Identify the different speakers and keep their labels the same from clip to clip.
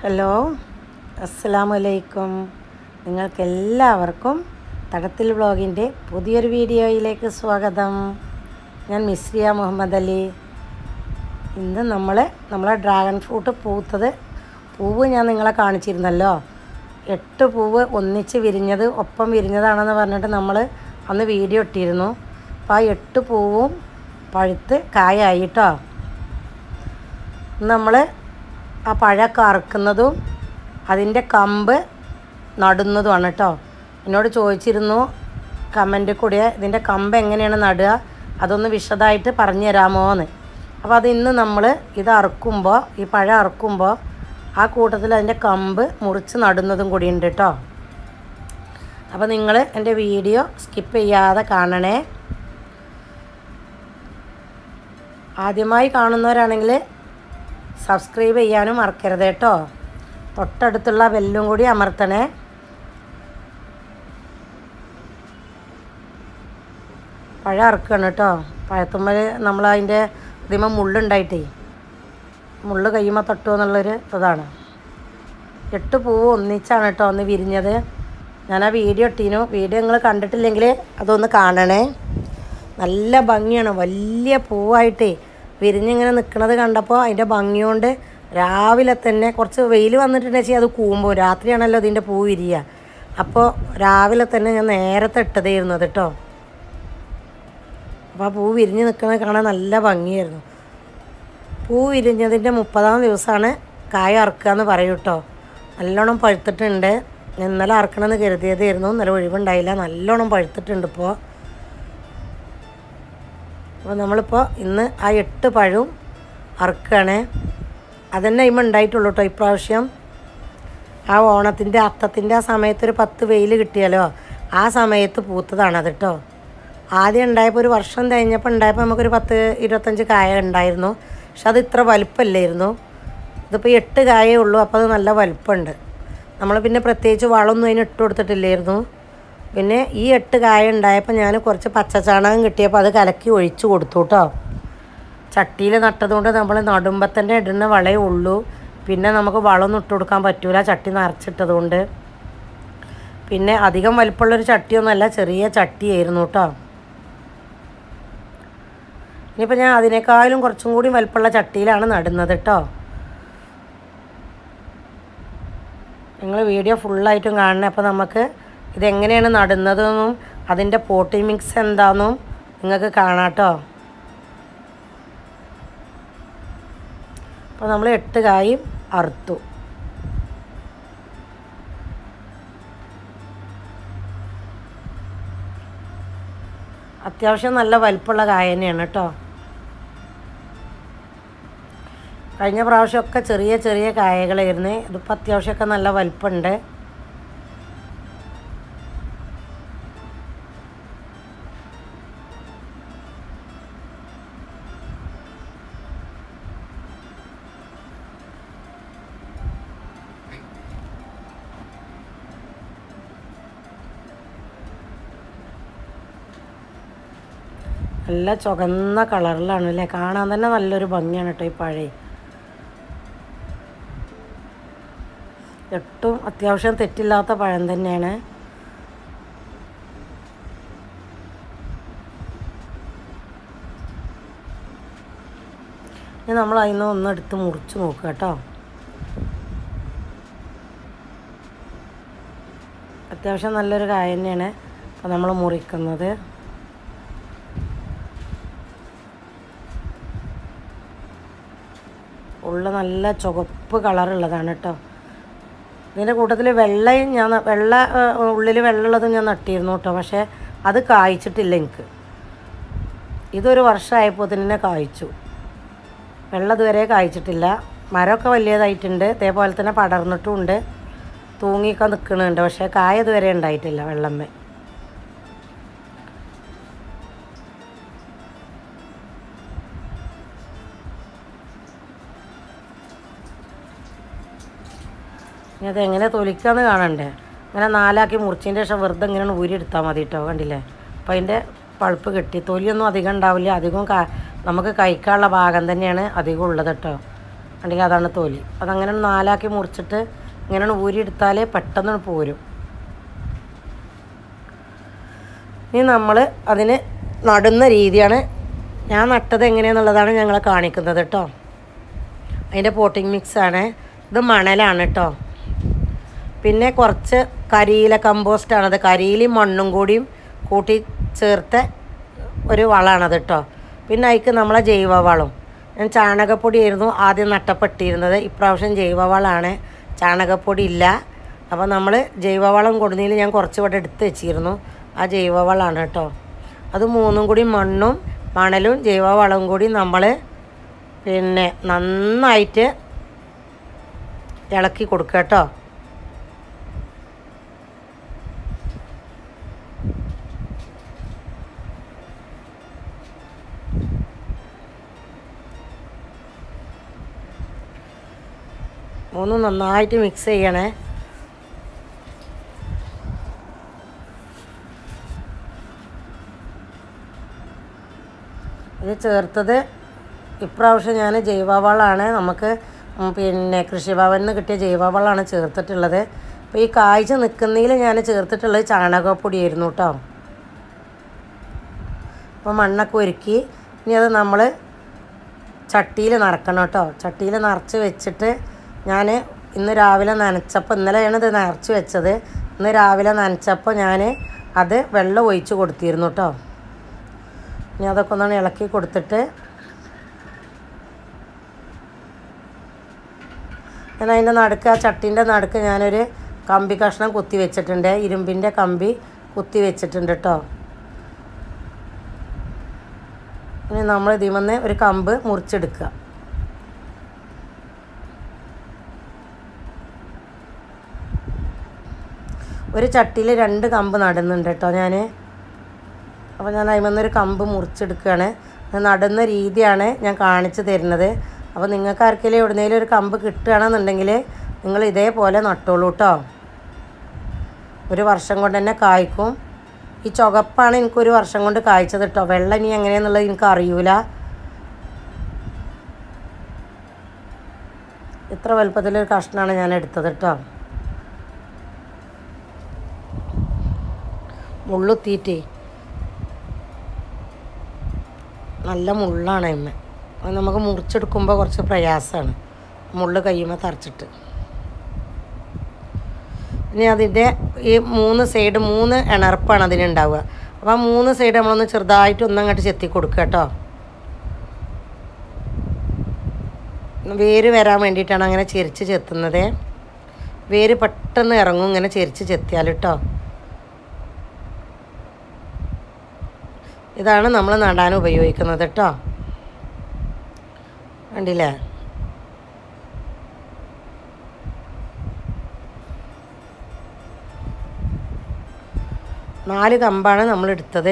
Speaker 1: hello അസ്സലാമു അലൈക്കും നിങ്ങൾക്കെല്ലാവർക്കും തടത്തിൽ ബ്ലോഗിൻ്റെ പുതിയൊരു വീഡിയോയിലേക്ക് സ്വാഗതം ഞാൻ മിസ്രിയ മുഹമ്മദ് അലി ഇന്ന് നമ്മൾ നമ്മളെ ഡ്രാഗൺ ഫ്രൂട്ട് പൂത്തത് പൂവ് ഞാൻ നിങ്ങളെ കാണിച്ചിരുന്നല്ലോ എട്ട് പൂവ് ഒന്നിച്ച് വിരിഞ്ഞത് ഒപ്പം വിരിഞ്ഞതാണെന്ന് പറഞ്ഞിട്ട് നമ്മൾ അന്ന് വീഡിയോ ഇട്ടിരുന്നു അപ്പോൾ ആ എട്ട് പൂവും പഴുത്ത് കായായി കേട്ടോ നമ്മൾ ആ പഴമൊക്കെ അറുക്കുന്നതും അതിൻ്റെ കമ്പ് നടുന്നതുമാണ് കേട്ടോ എന്നോട് ചോദിച്ചിരുന്നു കമൻറ്റിൽ കൂടെ ഇതിൻ്റെ കമ്പ് എങ്ങനെയാണ് നടുക അതൊന്ന് വിശദമായിട്ട് പറഞ്ഞു തരാമോ എന്ന് അപ്പോൾ അത് ഇന്ന് നമ്മൾ ഇത് അറുക്കുമ്പോൾ ഈ പഴം അറുക്കുമ്പോൾ ആ കൂട്ടത്തിൽ അതിൻ്റെ കമ്പ് മുറിച്ച് നടുന്നതും കൂടി ഉണ്ട് കേട്ടോ അപ്പോൾ നിങ്ങൾ എൻ്റെ വീഡിയോ സ്കിപ്പ് ചെയ്യാതെ കാണണേ ആദ്യമായി കാണുന്നവരാണെങ്കിൽ സബ്സ്ക്രൈബ് ചെയ്യാനും മറക്കരുത് കേട്ടോ തൊട്ടടുത്തുള്ള ബെല്ലും കൂടി അമർത്തണേ പഴം അറക്കുകയാണ് കേട്ടോ പഴത്തുമ്മൽ നമ്മൾ അതിൻ്റെ ഇതിമ മുള്ളുണ്ടായിട്ടേ മുള്ള് കയ്യുമ്പോൾ തട്ടുമോ എന്നുള്ളൊരു ഇതാണ് എട്ട് പൂവ് ഒന്നിച്ചാണ് കേട്ടോ ഒന്ന് വിരിഞ്ഞത് ഞാൻ ആ വീഡിയോ ഇട്ടീനു വീഡിയോ നിങ്ങൾ കണ്ടിട്ടില്ലെങ്കിൽ അതൊന്ന് കാണണേ നല്ല ഭംഗിയാണ് വലിയ പൂവായിട്ടേ വിരിഞ്ഞിങ്ങനെ നിൽക്കുന്നത് കണ്ടപ്പോൾ അതിൻ്റെ ഭംഗി കൊണ്ട് രാവിലെ തന്നെ കുറച്ച് വെയിൽ വന്നിട്ടുണ്ടെങ്കിൽ അത് കൂമ്പും രാത്രിയാണല്ലോ ഇതിൻ്റെ പൂ വിരിയുക അപ്പോൾ രാവിലെ തന്നെ ഞാൻ നേരത്തെ ഇട്ടതായിരുന്നു അത് കേട്ടോ അപ്പോൾ ആ പൂ വിരിഞ്ഞ് നിൽക്കുന്നത് കാണാൻ നല്ല ഭംഗിയായിരുന്നു പൂ വിരിഞ്ഞതിൻ്റെ മുപ്പതാം ദിവസമാണ് കായ അറുക്കുക എന്ന് പറയും കേട്ടോ നല്ലോണം പഴുത്തിട്ടുണ്ട് ഇന്നലെ അറക്കണമെന്ന് കരുതിയതായിരുന്നു ഇന്നലെ ഒഴിവുണ്ടായില്ല നല്ലോണം പഴുത്തിട്ടുണ്ട് ഇപ്പോൾ അപ്പോൾ നമ്മളിപ്പോൾ ഇന്ന് ആ എട്ട് പഴവും അറുക്കുകയാണ് അതന്നെ ഇമ്മ ഉണ്ടായിട്ടുള്ളൂ കേട്ടോ ഇപ്രാവശ്യം ആ ഓണത്തിൻ്റെ അത്തത്തിൻ്റെ ആ സമയത്ത് ഒരു പത്ത് വെയിൽ കിട്ടിയാലോ ആ സമയത്ത് പൂത്തതാണ് അത് കേട്ടോ ആദ്യം ഉണ്ടായപ്പോൾ ഒരു വർഷം കഴിഞ്ഞപ്പോൾ ഉണ്ടായപ്പോൾ നമുക്കൊരു പത്ത് ഇരുപത്തഞ്ച് കായ ഉണ്ടായിരുന്നു പക്ഷെ അത് ഇത്ര വലുപ്പമല്ലായിരുന്നു ഇതിപ്പോൾ എട്ട് കായേ ഉള്ളൂ അപ്പോൾ അത് നല്ല വലുപ്പമുണ്ട് നമ്മൾ പിന്നെ പ്രത്യേകിച്ച് വളമൊന്നും അതിന് ഇട്ട് കൊടുത്തിട്ടില്ലായിരുന്നു പിന്നെ ഈ എട്ട് കായ ഉണ്ടായപ്പോൾ ഞാൻ കുറച്ച് പച്ചച്ചാണകം കിട്ടിയപ്പോൾ അത് കലക്കി ഒഴിച്ചു കൊടുത്തു കേട്ടോ ചട്ടിയിൽ നട്ടതുകൊണ്ട് നമ്മൾ നടുമ്പം തന്നെ ഇടുന്ന വളയേ ഉള്ളൂ പിന്നെ നമുക്ക് വളമൊന്നും ഇട്ട് കൊടുക്കാൻ പറ്റൂല ചട്ടി നിറച്ചിട്ടതുകൊണ്ട് പിന്നെ അധികം വലിപ്പമുള്ളൊരു ചട്ടിയൊന്നുമല്ല ചെറിയ ചട്ടിയായിരുന്നു കേട്ടോ ഇനിയിപ്പോൾ ഞാൻ അതിനേക്കാളും കുറച്ചും കൂടി വലിപ്പമുള്ള ചട്ടിയിലാണ് നടുന്നത് കേട്ടോ നിങ്ങൾ വീഡിയോ ഫുള്ളായിട്ടും കാണണേ അപ്പോൾ നമുക്ക് ഇതെങ്ങനെയാണ് നടുന്നതെന്നും അതിൻ്റെ പോട്ടി മിക്സ് എന്താണെന്നും നിങ്ങൾക്ക് കാണാം കേട്ടോ അപ്പോൾ നമ്മൾ എട്ട് കായും അറുത്തു അത്യാവശ്യം നല്ല വലിപ്പമുള്ള കായ തന്നെയാണ് കേട്ടോ കഴിഞ്ഞ പ്രാവശ്യമൊക്കെ ചെറിയ ചെറിയ കായകളായിരുന്നു ഇതിപ്പോൾ അത്യാവശ്യമൊക്കെ നല്ല വലിപ്പമുണ്ട് നല്ല ചുവന്ന കളറിലാണ് അല്ലേ കാണാൻ തന്നെ നല്ലൊരു ഭംഗിയാണ് കേട്ടോ ഈ പഴയ എട്ടും അത്യാവശ്യം തെറ്റില്ലാത്ത പഴം തന്നെയാണ് ഇനി നമ്മൾ അതിൽ നിന്ന് ഒന്ന് എടുത്ത് മുറിച്ച് നോക്കുക കേട്ടോ അത്യാവശ്യം നല്ലൊരു കായ തന്നെയാണ് അപ്പോൾ നമ്മൾ മുറിക്കുന്നത് ഉള്ള നല്ല ചുവപ്പ് കളറുള്ളതാണ് കേട്ടോ ഇതിൻ്റെ കൂട്ടത്തിൽ വെള്ളയും ഞാൻ വെള്ള ഉള്ളിൽ വെള്ളമുള്ളതും ഞാൻ നട്ടിരുന്നു കേട്ടോ പക്ഷേ അത് കായ്ച്ചിട്ടില്ല എനിക്ക് ഇതൊരു വർഷമായപ്പോൾ തന്നെ കായ്ച്ചു വെള്ളം ഇതുവരെ കായ്ച്ചിട്ടില്ല മരമൊക്കെ വലിയതായിട്ടുണ്ട് ഇതേപോലെ തന്നെ പടർന്നിട്ടുമുണ്ട് തൂങ്ങിയൊക്കെ നിൽക്കുന്നുണ്ട് പക്ഷേ കായ ഇതുവരെ ഉണ്ടായിട്ടില്ല വെള്ളമ്മേ ഇനി അതെങ്ങനെ തൊലിക്കാന്ന് കാണണ്ടേ ഇങ്ങനെ നാലാക്കി മുറിച്ചതിൻ്റെ ശേഷം വെറുതെ ഇങ്ങനെ ഊരിയെടുത്താൽ മതി കേട്ടോ കണ്ടില്ലേ അപ്പം അതിൻ്റെ പൾപ്പ് കിട്ടി തൊലിയൊന്നും അധികം ഉണ്ടാവില്ല അധികം കാ നമുക്ക് കഴിക്കാനുള്ള ഭാഗം തന്നെയാണ് അധികം ഉള്ളത് കേട്ടോ അല്ലെങ്കിൽ അതാണ് തൊലി അതങ്ങനെ നാലാക്കി മുറിച്ചിട്ട് ഇങ്ങനെ ഊരിയെടുത്താലേ പെട്ടെന്ന് പോരും ഇനി നമ്മൾ അതിന് നടുന്ന രീതിയാണ് ഞാൻ നട്ടത് എങ്ങനെയാണെന്നുള്ളതാണ് ഞങ്ങളെ കാണിക്കുന്നത് കേട്ടോ അതിൻ്റെ പോട്ടിംഗ് മിക്സാണ് ഇത് മണലാണ് കേട്ടോ പിന്നെ കുറച്ച് കരിയില കമ്പോസ്റ്റാണത് കരിയിലും മണ്ണും കൂടിയും കൂട്ടി ചേർത്ത ഒരു വളമാണത് കേട്ടോ പിന്നെ അതിക്ക് നമ്മളെ ജൈവവളം ഞാൻ ചാണകപ്പൊടിയായിരുന്നു ആദ്യം നട്ടപ്പെട്ടിരുന്നത് ഇപ്രാവശ്യം ജൈവവളമാണ് ചാണകപ്പൊടി ഇല്ല അപ്പോൾ നമ്മൾ ജൈവവളം കൊടുന്നതിൽ ഞാൻ കുറച്ച് ഇവിടെ എടുത്ത് വെച്ചിരുന്നു ആ ജൈവവളമാണ് കേട്ടോ അത് മൂന്നും കൂടി മണ്ണും മണലും ജൈവവളവും കൂടി നമ്മൾ പിന്നെ നന്നായിട്ട് ഇളക്കി കൊടുക്കുക കേട്ടോ മൂന്നും നന്നായിട്ട് മിക്സ് ചെയ്യണേ ഇത് ചേർത്തത് ഇപ്രാവശ്യം ഞാൻ ജൈവവളമാണ് നമുക്ക് ഉം പിന്നെ കൃഷിഭവനിൽ നിന്ന് കിട്ടിയ ജൈവവളമാണ് ചേർത്തിട്ടുള്ളത് അപ്പോൾ ഈ കായ്ച്ച നിൽക്കുന്നതിൽ ഞാൻ ചേർത്തിട്ടുള്ളത് ചാണകപ്പൊടിയായിരുന്നു കേട്ടോ അപ്പോൾ മണ്ണൊക്കെ ഒരുക്കി ഇനി അത് നമ്മൾ ചട്ടിയിൽ നിറക്കണം കേട്ടോ ചട്ടിയിൽ നിറച്ച് വെച്ചിട്ട് ഞാൻ ഇന്ന് രാവിലെ നനച്ചപ്പോൾ ഇന്നലെയാണ് ഇത് നിറച്ച് വെച്ചത് ഇന്ന് രാവിലെ നനച്ചപ്പോൾ ഞാൻ അത് വെള്ളം ഒഴിച്ച് കൊടുത്തിരുന്നു കേട്ടോ ഇനി അതൊക്കെ ഒന്നാണ് ഇളക്കി കൊടുത്തിട്ട് ഞാൻ അതിൻ്റെ നടുക്ക് ആ ചട്ടീൻ്റെ നടുക്ക് ഞാനൊരു കമ്പി കഷ്ണം കുത്തി വെച്ചിട്ടുണ്ട് ഇരുമ്പിൻ്റെ കമ്പി കുത്തി വെച്ചിട്ടുണ്ട് കേട്ടോ ഇനി നമ്മൾ ഇതിൽ നിന്ന് ഒരു കമ്പ് മുറിച്ചെടുക്കുക ഒരു ചട്ടിയിൽ രണ്ട് കമ്പ് നടുന്നുണ്ട് കേട്ടോ ഞാൻ അപ്പോൾ ഞാൻ അതിൽ ഒരു കമ്പ് മുറിച്ചെടുക്കുകയാണ് അത് നടുന്ന രീതിയാണ് ഞാൻ കാണിച്ചു തരുന്നത് അപ്പോൾ നിങ്ങൾക്ക് ആർക്കെങ്കിലും എവിടുന്നേലും ഒരു കമ്പ് കിട്ടുകയാണെന്നുണ്ടെങ്കിൽ നിങ്ങൾ ഇതേപോലെ നട്ടോളൂ കേട്ടോ ഒരു വർഷം കൊണ്ട് തന്നെ കായ്ക്കും ഈ ചുവപ്പാണ് എനിക്കൊരു വർഷം കൊണ്ട് കായ്ച്ചത് കേട്ടോ വെള്ളം ഇനി എങ്ങനെയാണെന്നുള്ളത് എനിക്ക് അറിയൂല ഇത്ര വലുപ്പത്തിലൊരു കഷ്ണമാണ് ഞാൻ എടുത്തത് കേട്ടോ മുള്ളുത്തീറ്റേ നല്ല മുള്ളാണ് അമ്മ അത് നമുക്ക് മുറിച്ചെടുക്കുമ്പോൾ കുറച്ച് പ്രയാസമാണ് മുള്ള് കയ്യുമ്പോൾ തറച്ചിട്ട് ഇനി അതിൻ്റെ ഈ മൂന്ന് സൈഡ് മൂന്ന് ഇണർപ്പാണ് അതിനുണ്ടാവുക അപ്പോൾ ആ മൂന്ന് സൈഡ് നമ്മളൊന്ന് ചെറുതായിട്ട് ഒന്നങ്ങോട്ട് ചെത്തി കൊടുക്കുക കേട്ടോ വേര് വരാൻ വേണ്ടിയിട്ടാണ് അങ്ങനെ ചെരിച്ച് ചെത്തുന്നത് വേര് പെട്ടെന്ന് ഇറങ്ങും ഇങ്ങനെ ചെരിച്ച് ചെത്തിയാൽ കേട്ടോ ഇതാണ് നമ്മൾ നടാൻ ഉപയോഗിക്കുന്നത് കേട്ടോ കണ്ടില്ലേ നാല് കമ്പാണ് നമ്മൾ എടുത്തത്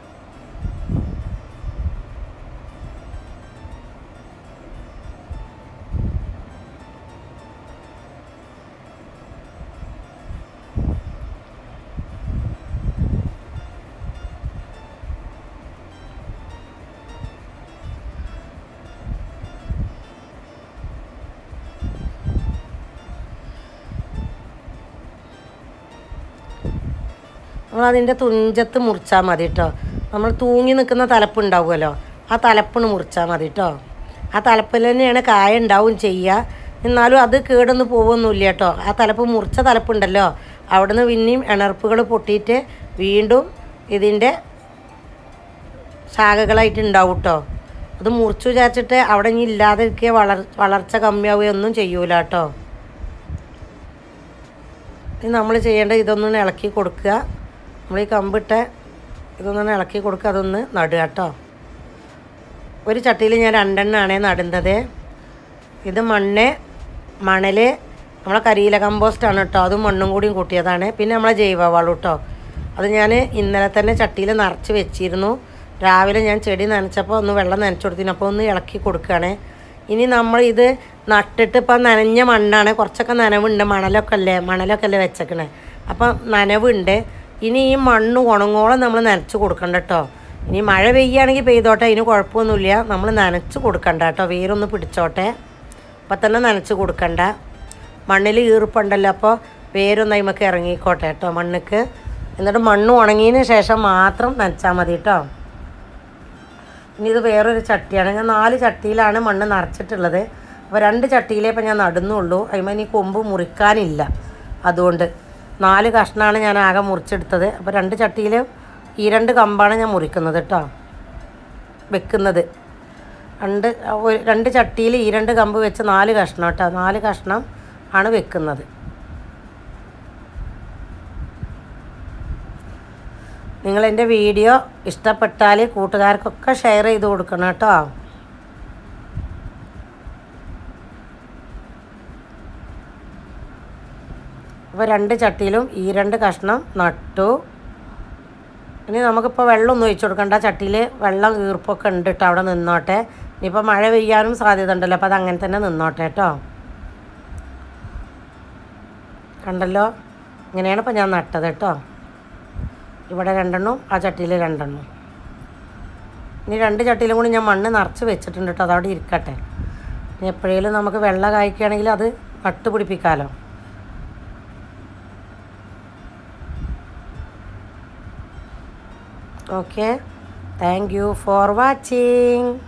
Speaker 1: നമ്മളതിൻ്റെ തുഞ്ചത്ത് മുറിച്ചാൽ മതി കേട്ടോ നമ്മൾ തൂങ്ങി നിൽക്കുന്ന തലപ്പുണ്ടാവുമല്ലോ ആ തലപ്പിന് മുറിച്ചാൽ മതി കേട്ടോ ആ തലപ്പിൽ തന്നെയാണ് കായ ഉണ്ടാവും ചെയ്യുക എന്നാലും അത് കേടൊന്നും പോവൊന്നുമില്ല കേട്ടോ ആ തലപ്പ് മുറിച്ച തലപ്പുണ്ടല്ലോ അവിടെ നിന്ന് പിന്നെയും ഇണർപ്പുകൾ പൊട്ടിയിട്ട് വീണ്ടും ഇതിൻ്റെ ശാഖകളായിട്ട് ഉണ്ടാവും കേട്ടോ അത് മുറിച്ചു വിചാരിച്ചിട്ട് അവിടെ ഇനി ഇല്ലാതിരിക്കുക വളർ വളർച്ച കമ്മിയാവുകയോ ഒന്നും ചെയ്യൂല കേട്ടോ ഇനി നമ്മൾ ചെയ്യേണ്ടത് ഇതൊന്നും ഇളക്കി കൊടുക്കുക നമ്മൾ ഈ കമ്പിട്ട് ഇതൊന്നും ഇളക്കി കൊടുക്കുക അതൊന്ന് നടുക കേട്ടോ ഒരു ചട്ടിയിൽ ഞാൻ രണ്ടെണ്ണമാണ് നടുന്നത് ഇത് മണ്ണ് മണൽ നമ്മളെ കരിയില കമ്പോസ്റ്റാണ് കേട്ടോ അതും മണ്ണും കൂടിയും കൂട്ടിയതാണ് പിന്നെ നമ്മളെ ജൈവവളം കേട്ടോ അത് ഞാൻ ഇന്നലെ തന്നെ ചട്ടിയിൽ നിറച്ച് വെച്ചിരുന്നു രാവിലെ ഞാൻ ചെടി നനച്ചപ്പോൾ ഒന്ന് വെള്ളം നനച്ചു കൊടുത്തിന് അപ്പോൾ ഒന്ന് ഇളക്കി കൊടുക്കുകയാണ് ഇനി നമ്മൾ ഇത് നട്ടിട്ട് ഇപ്പം നനഞ്ഞ മണ്ണാണ് കുറച്ചൊക്കെ നനവുണ്ട് മണലൊക്കെ അല്ലേ മണലൊക്കെ അല്ലേ വെച്ചേക്കണേ അപ്പം നനവുണ്ട് ഇനി ഈ മണ്ണ് ഉണങ്ങോളം നമ്മൾ നനച്ച് കൊടുക്കണ്ട കേട്ടോ ഇനി മഴ പെയ്യുകയാണെങ്കിൽ പെയ്തോട്ടെ അതിന് കുഴപ്പമൊന്നുമില്ല നമ്മൾ നനച്ച് കൊടുക്കണ്ട കേട്ടോ വേരൊന്ന് പിടിച്ചോട്ടെ അപ്പം തന്നെ നനച്ച് കൊടുക്കണ്ട മണ്ണിൽ ഈർപ്പുണ്ടല്ലോ അപ്പോൾ വേരൊന്നും അതിമക്ക് ഇറങ്ങിക്കോട്ടെ കേട്ടോ മണ്ണിക്ക് എന്നിട്ട് മണ്ണ് ഉണങ്ങിയതിന് ശേഷം മാത്രം നനച്ചാൽ മതി കേട്ടോ ഇനി ഇത് വേറൊരു ചട്ടിയാണ് ഞാൻ നാല് ചട്ടിയിലാണ് മണ്ണ് നിറച്ചിട്ടുള്ളത് അപ്പോൾ രണ്ട് ചട്ടിയിലേ ഇപ്പം ഞാൻ നടുന്നുള്ളൂ അതിമ ഇനി കൊമ്പ് മുറിക്കാനില്ല അതുകൊണ്ട് നാല് കഷ്ണമാണ് ഞാൻ ആകെ മുറിച്ചെടുത്തത് അപ്പോൾ രണ്ട് ചട്ടിയിൽ ഈ രണ്ട് കമ്പാണ് ഞാൻ മുറിക്കുന്നത് കേട്ടോ വെക്കുന്നത് രണ്ട് ഒരു രണ്ട് ചട്ടിയിൽ ഈ രണ്ട് കമ്പ് വെച്ച് നാല് കഷ്ണം കേട്ടോ നാല് കഷ്ണം ആണ് വെക്കുന്നത് നിങ്ങൾ എൻ്റെ വീഡിയോ ഇഷ്ടപ്പെട്ടാൽ കൂട്ടുകാർക്കൊക്കെ ഷെയർ ചെയ്ത് കൊടുക്കണം കേട്ടോ അപ്പോൾ രണ്ട് ചട്ടിയിലും ഈ രണ്ട് കഷ്ണം നട്ടു ഇനി നമുക്കിപ്പോൾ വെള്ളമൊന്നും ഒഴിച്ചു കൊടുക്കണ്ട ചട്ടിയിൽ വെള്ളം ഈർപ്പൊക്കെ ഉണ്ട് കേട്ടോ അവിടെ നിന്നോട്ടെ ഇനിയിപ്പോൾ മഴ പെയ്യാനും സാധ്യത ഉണ്ടല്ലോ അപ്പോൾ അത് അങ്ങനെ തന്നെ നിന്നോട്ടെ കേട്ടോ കണ്ടല്ലോ ഇങ്ങനെയാണ് ഇപ്പോൾ ഞാൻ നട്ടത് കേട്ടോ ഇവിടെ രണ്ടെണ്ണം ആ ചട്ടിയിൽ രണ്ടെണ്ണം ഇനി രണ്ട് ചട്ടിയിലും കൂടി ഞാൻ മണ്ണ് നിറച്ച് വെച്ചിട്ടുണ്ട് കേട്ടോ അതവിടെ ഇരിക്കട്ടെ ഇനി എപ്പോഴേലും നമുക്ക് വെള്ളം കായ്ക്കുകയാണെങ്കിൽ അത് നട്ട് പിടിപ്പിക്കാമല്ലോ okay thank you for watching